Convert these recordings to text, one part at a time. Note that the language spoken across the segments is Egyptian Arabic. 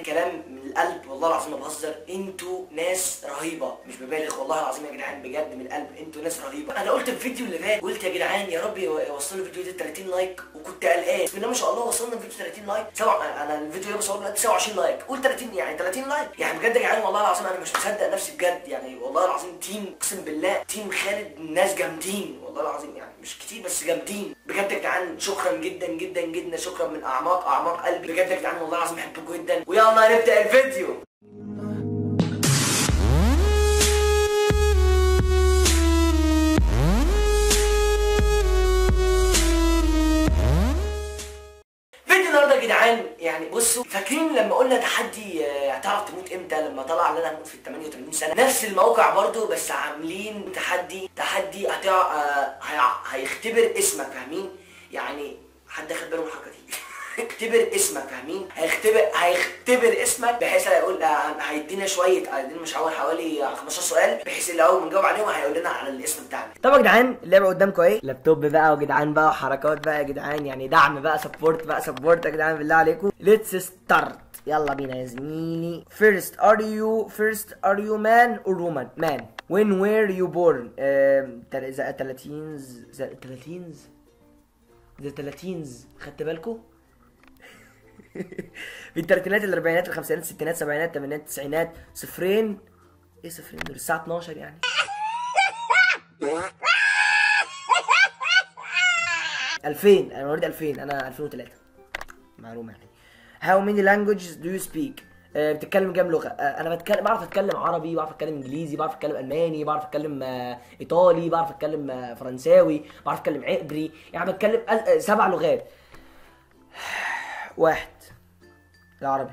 كلام من القلب والله العظيم ما بهزر انتوا ناس رهيبه مش ببالغ والله العظيم يا جدعان بجد من القلب انتوا ناس رهيبه انا قلت في الفيديو اللي فات قلت يا جدعان يا رب يوصلوا الفيديو ده 30 لايك وكنت قلقان بسم الله ما شاء الله وصلنا الفيديو 30 لايك سبع انا الفيديو ده بصور دلوقتي 27 لايك قول 30 يعني 30 لايك يعني بجد يا جدعان والله العظيم انا مش مصدق نفسي بجد يعني والله العظيم تيم اقسم بالله تيم خالد ناس جامدين والله العظيم يعني مش كتير بس جامدين بجد يا جدعان شكرا جدا جدا جدا شكرا من اعماق اعماق قلبي بجد يا جدعان والله العظيم بحبكم جدا ويلا نبدا الفيديو فيديو النهارده يا جدعان يعني بصوا فاكرين لما قلنا تحدي آه، هتعرف تموت امتى لما طلع لنا هنموت في 88 سنه نفس الموقع برضو بس عاملين تحدي تحدي هتع... آه، هي- هيختبر اسمك فاهمين يعني حد اخد باله من الحركه دي اختبر اسمك فاهمين هيختبر هيختبر اسمك بحيث هيقول آه، هيدينا شويه هيدينا مش حوالي حوالي 15 سؤال بحيث اللي اول ما نجاوب عليهم هيقول لنا على الاسم بتاعنا طب يا جدعان اللعبه قدامكم اهي لابتوب بقى وجدعان بقى وحركات بقى يا جدعان يعني دعم بقى سبورت بقى سبورت يا جدعان بالله عليكم ليتس ستارت يلا بينا يا زميلي first are you first are you man or woman man when were you born um, تل- ز- 30 ز- 30 ده 30 خدت بالكم في الثلاثينات الاربعينات الخمسينات الستينات السبعينات الثمانينات التسعينات صفرين ايه صفرين دول الساعه 12 يعني 2000 انا مواليد 2000 انا 2003 معلومه يعني How many languages do you speak آه، بتتكلم كام لغه آه، انا بتكلم بعرف اتكلم عربي بعرف اتكلم انجليزي بعرف اتكلم الماني بعرف اتكلم آه، ايطالي بعرف اتكلم آه، فرنساوي بعرف اتكلم عبري يعني بتكلم أز- آه، سبع لغات واحد العربي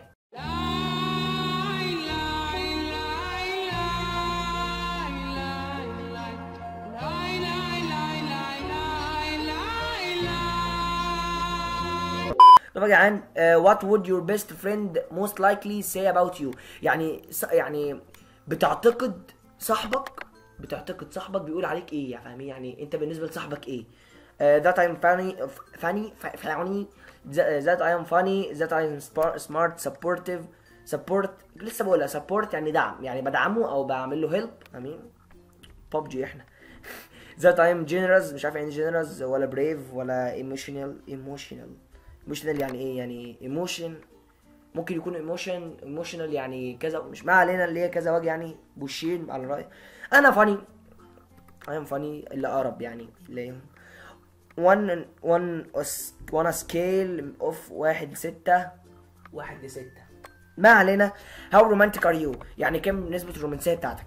طب يا جدعان آه، what would your best friend most likely say about you يعني ص- يعني بتعتقد صاحبك بتعتقد صاحبك بيقول عليك ايه يعني فاهمين يعني انت بالنسبه لصاحبك ايه آه، that I'm funny funny funny that I am funny that I am spa- smart supportive support لسه بقولها support يعني دعم يعني بدعمه او بعمل له help فاهمين ببجي احنا that I am generous مش عارف يعني generous ولا brave ولا emotional emotional emotional يعني ايه يعني emotion ممكن يكون emotion emotional يعني كذا مش ما علينا اللي هي كذا وجه يعني بوشين على رأي انا funny I am funny اللي اقرب يعني ليهم one one one scale of واحد لستة واحد لستة ما علينا how romantic are you يعني كم نسبة الرومانسية بتاعتك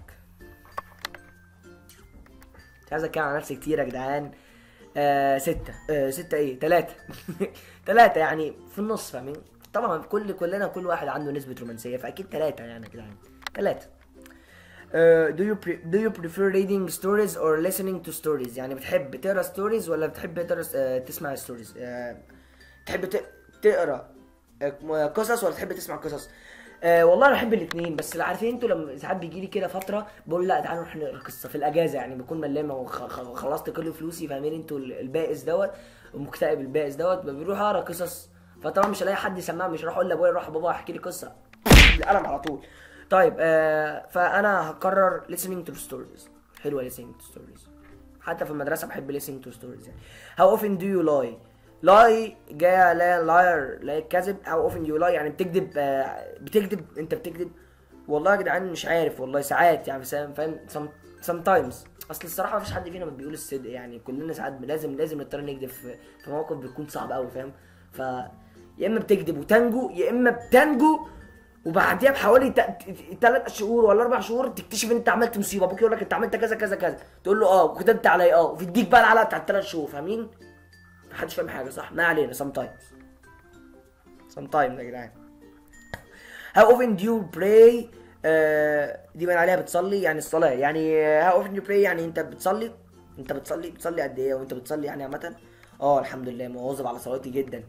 مش عايز اتكلم على نفسي كتير يا جدعان آه ستة آه ستة ايه تلاتة تلاتة يعني في النص فاهمين طبعا كل كلنا كل واحد عنده نسبة رومانسية فأكيد تلاتة يعني يا جدعان تلاتة Uh, do you pre- do you prefer reading stories or listening to stories يعني بتحب تقرا stories ولا بتحب تقرا uh, تسمع stories uh, تحب ت- تقرا آه، قصص ولا تحب تسمع قصص أه والله انا بحب الاثنين بس اللي عارفين انتوا لما ساعات بيجي لي كده فتره بقول لا تعالوا نروح نقرا قصه في الاجازه يعني بكون ملامه وخلصت كل فلوسي فاهمين انتوا البائس دوت ومكتئب البائس دوت بروح اقرا قصص فطبعا مش هلاقي حد يسمعني مش هروح اقول لابويا روح بابا احكي لي قصه القلم على طول طيب آه فانا هقرر listening to stories حلوه listening to stories حتى في المدرسه بحب listening to stories يعني how often do you lie لاي جايه لا لاير لا كذب how often you lie يعني بتكذب آه بتكذب انت بتكذب والله يا جدعان مش عارف والله ساعات يعني فاهم فاهم some- sometimes اصل الصراحه مفيش حد فينا ما بيقول الصدق يعني كلنا ساعات لازم لازم نضطر نكذب في, في موقف بيكون صعب قوي فاهم ف يا اما بتكذب وتنجو يا اما بتنجو وبعديها بحوالي ثلاث شهور ولا اربع شهور تكتشف ان انت عملت مصيبه ابوك يقول لك انت عملت كذا كذا كذا تقول له اه وكتبت عليا اه ويديك بقى العلقه بتاعت ثلاث شهور فاهمين؟ محدش فاهم حاجه صح؟ ما علينا sometimes sometimes يا جدعان how often do you pray آه دي بقى عليها بتصلي يعني الصلاه يعني آه، how often you pray يعني انت بتصلي انت بتصلي بتصلي قد ايه وانت بتصلي يعني عامه اه الحمد لله مواظب على صلاتي جدا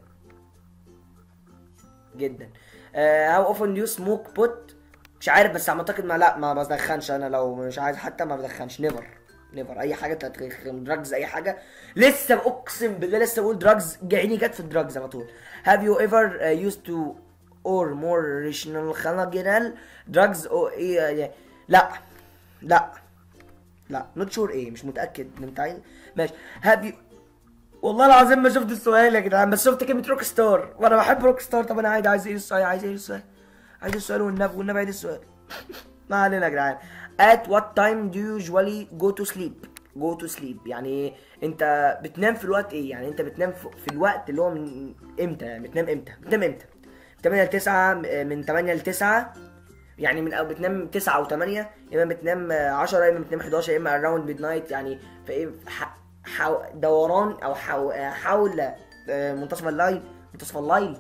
جدا آه how often do you smoke pot مش عارف بس اعتقد ما لا ما بدخنش انا لو مش عايز حتى ما بدخنش نيفر نيفر اي حاجه دراجز اي حاجه لسه اقسم بالله لسه بقول دراجز جعيني جت في الدراجز على طول have you ever uh, used to or more rational خلاجنال drugs or ايه لا لا لا نوت شور ايه مش متاكد انت عايز ماشي هاف يو والله العظيم ما شفت السؤال يا جدعان بس شفت كلمه روك ستار وانا بحب روك ستار طب انا عايز عايز ايه السؤال عايز ايه السؤال عايز السؤال والنبي والنبي عايز السؤال ما علينا يا جدعان at what time do you usually go to sleep go to sleep يعني انت بتنام في الوقت ايه يعني انت بتنام في في الوقت اللي هو من امتى يعني بتنام امتى بتنام امتى 8 ل 9 من 8 ل 9 يعني من او بتنام 9 او 8 يا اما بتنام 10 يا اما بتنام 11 يا اما اراوند ميد نايت يعني في ايه ح- حو دوران او حو حول آه، منتصف الليل منتصف الليل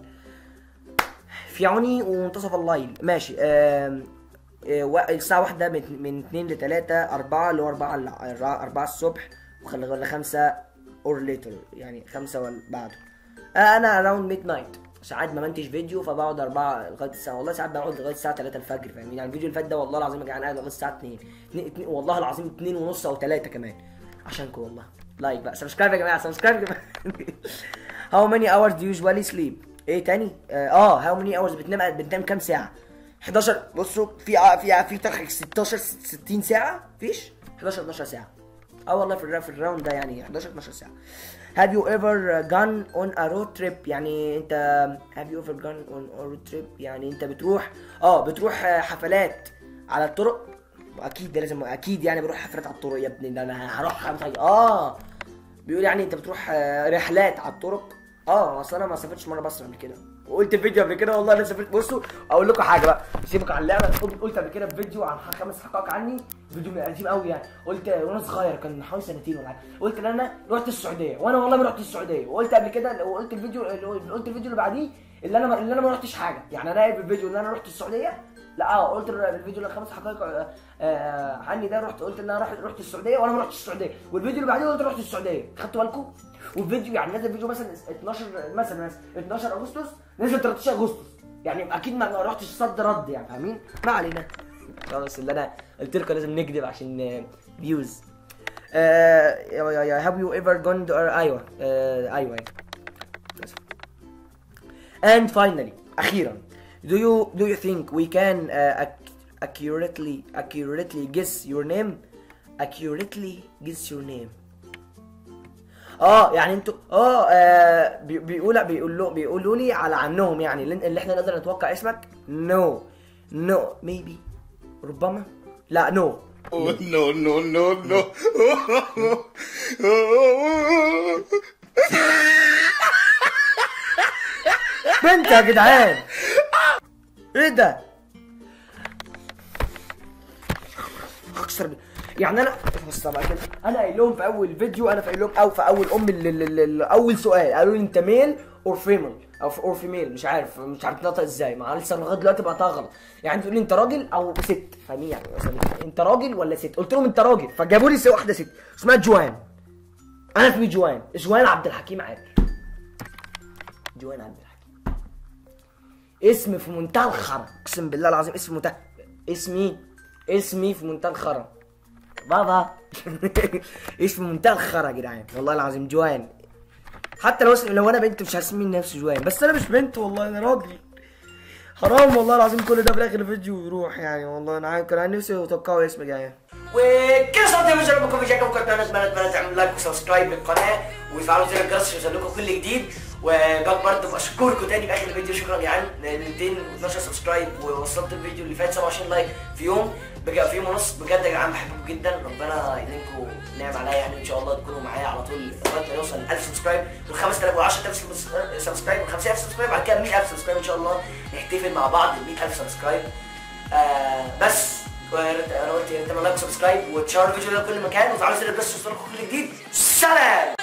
في عوني ومنتصف الليل ماشي آم، آه، و- الساعة واحدة من من اتنين لتلاتة أربعة اللي هو أربعة ل- أربعة الصبح وخلي ولا خمسة اور ليتر يعني خمسة ولا بعده آه، أنا أراوند ميد نايت ساعات ما منتج فيديو فبقعد أربعة لغاية الساعة والله ساعات بقعد لغاية الساعة 3 الفجر فاهمين يعني الفيديو اللي فات ده والله العظيم يا جدعان قاعد لغاية الساعة 2 اتنين- اتنين- والله العظيم 2 ونص أو 3 كمان عشانكم والله لايك بقى سبسكرايب يا جماعة سبسكرايب يا جماعة How many hours do you usually sleep؟ ايه تاني؟ اه how many hours بتنام بتنام كام ساعة؟ 11 بصوا في ع- في ع- في تخرج 16 60 ساعة فيش 11 12 ساعة اه والله في الرا- في الراوند ده يعني 11 12 ساعة Have you ever gone on a road trip يعني انت have you ever gone on a road trip يعني انت بتروح اه بتروح آه، حفلات على الطرق اكيد ده لازم اكيد يعني بروح حفلات على الطرق يا ابني ده انا هروح حفلات اه بيقول يعني انت بتروح آه، رحلات على الطرق اه اصل انا ما سافرتش مره مصر قبل كده وقلت في فيديو قبل كده والله انا سافرت بصوا اقول لكم حاجه بقى سيبك عن اللعبه قلت قلت قبل كده في فيديو عن خمس حقائق عني فيديو من قديم قوي يعني قلت وانا صغير كان حوالي سنتين ولا حاجه قلت ان انا رحت السعوديه وانا والله ما رحت السعوديه وقلت قبل كده وقلت الفيديو قلت الفيديو اللي بعديه اللي انا ما اللي انا ما رحتش حاجه يعني انا قايل في الفيديو ان انا رحت السعوديه لا اه قلت ال- الفيديو اللي خمس حقائق آه، آه، عني ده رحت قلت ان انا رحت رحت السعوديه وانا ما رحتش السعوديه والفيديو اللي بعديه قلت رحت السعوديه خدتوا بالكم والفيديو يعني نزل فيديو مثلا 12 مثلا مثلا 12 اغسطس نزل 13 اغسطس يعني اكيد ما ما رحتش صد رد يعني فاهمين ما علينا خلاص اللي انا قلت لكم لازم نكذب عشان فيوز يا يا يا هاف يو ايفر جون ايوه آه، ايوه ايوه And finally, أخيرا, do you do you think we can uh, ac- accurately accurately guess your name? Accurately guess your name. اه يعني انتوا اه, آه بي- بيقول بيقولوا بيقولوا لي على عنهم يعني اللي اللي احنا نقدر نتوقع اسمك نو نو ميبي ربما لا نو Oh no no no no! بنت يا جدعان ايه ده اكسر ب- يعني انا بص بقى كده انا قايل لهم في اول فيديو انا قايل لهم او في اول ام ال- ال- ال- اول سؤال قالوا لي انت ميل اور فيميل او اور فيميل مش عارف مش عارف تنطق ازاي ما لسه لغايه دلوقتي بقى غلط يعني تقول لي انت راجل او ست فاهمين يعني مثلا انت راجل ولا ست قلت لهم انت راجل فجابوا لي س- واحده ست اسمها جوان انا اسمي جوان جوان عبد الحكيم عادل جوان عبد الحكيم اسم في منتهى الخرا اقسم بالله العظيم اسم منتهى اسمي اسمي في منتهى الخرا بابا اسم منتهى الخرا يا جدعان والله العظيم جوان حتى لو اسم لو انا بنت مش هسمي نفسي جوان بس انا مش بنت والله انا راجل حرام والله العظيم كل ده في الاخر الفيديو يروح يعني والله انا عارف كان نفسي يتوقعوا اسمي جاي وكده صوت يا باشا لكم فيديو عجبكم اتمنى اتمنى اتمنى تعملوا لايك وسبسكرايب للقناه وتفعلوا زر الجرس عشان يوصلكم كل جديد وبرضه بشكركم تاني في اخر الفيديو شكرا يا جدعان 212 سبسكرايب ووصلت الفيديو اللي فات 27 لايك في يوم بجد في يوم ونص بجد يا جدعان بحبكم جدا ربنا يديمكم نعم عليا يعني ان شاء الله تكونوا معايا على طول لغايه ما نوصل 1000 سبسكرايب وال 5000 و 10000 سبسكرايب وال 50000 سبسكرايب بعد كده 100000 سبسكرايب ان شاء الله نحتفل مع بعض ب 100000 سبسكرايب آه بس انا قلت تعملوا لايك وسبسكرايب وتشاركوا الفيديو ده في كل مكان وتفعلوا زر الجرس عشان يوصلكم كل جديد سلام